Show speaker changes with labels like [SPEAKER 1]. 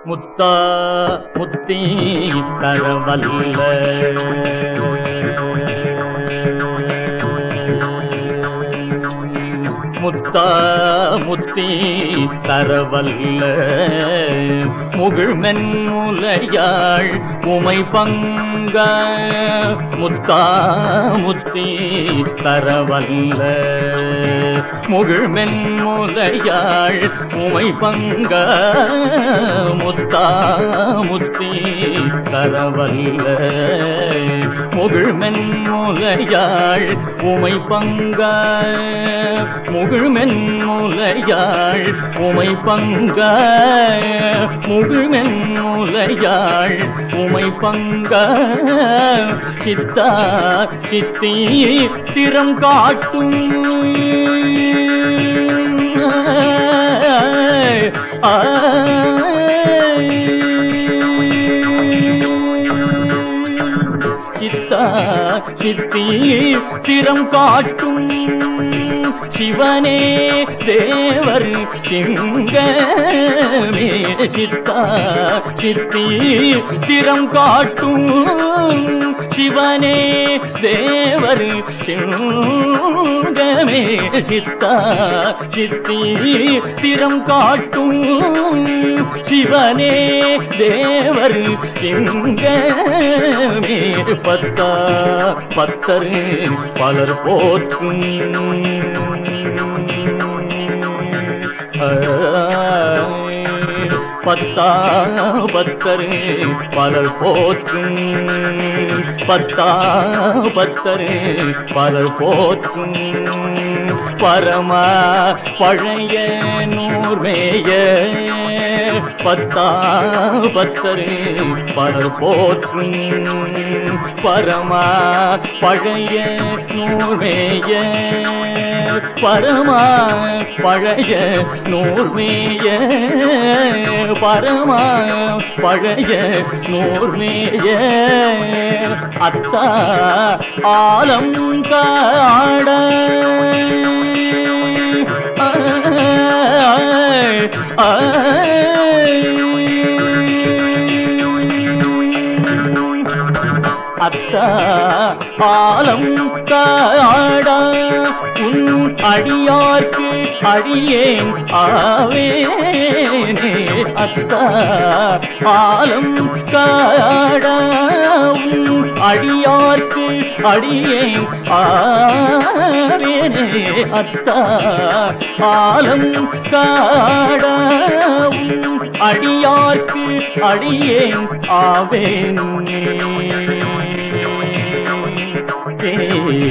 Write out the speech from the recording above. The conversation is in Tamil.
[SPEAKER 1] முத்தா முத்தி தரவல்ல முத்தா முத்தி தரவல்ல முகிழ்மென் முலையாள் உமை பங்க முத்தா முத்தி தரவல்ல முகிழ்மென் முலையாள் உமை பங்க முத்தா முத்தி தரவல்ல முகிழ்மென் முலையாள் உமை பங்க முகிழ்மென் முலையாள் உமை பங்க முகிழ்மென் முலையாள் உமை பங்க சித்தா சித்தி திறம் காட்டும் சித்தா சித்தி திறம் காட்டும் சிவனே தேவர் சிங்கமே சித்தா சித்தி திறம் காட்டும் சிவனே தேவர் சிங்கமே சித்தா சித்தி திறம் காட்டும் சிவனே தேவர் சிங்கமே பத்தா பத்தர் பலர் போற்றும் பத்தா பத்தர் பலர் போற்றும் பத்தா பத்தர் பலர் போற்றும் பரமா பழைய நூர்மேய பத்தா பத்தர் பலர் போற்றும் பரமா பழைய நூர்மேய பரமா பழைய நூர்மேய பரமா பழைய நூர்மேய அத்தா ஆலம் காட அத்தா ஆலம் காடா உன் அடியார்க்கு அடியேன் ஆவேனே அத்தா ஆலம் காடா உன் அடியார்க்கு அடியேன் ஆவேனே அத்தா ஆலம் காடா உன் அடியார்க்கு அடியேன் ஆவேனே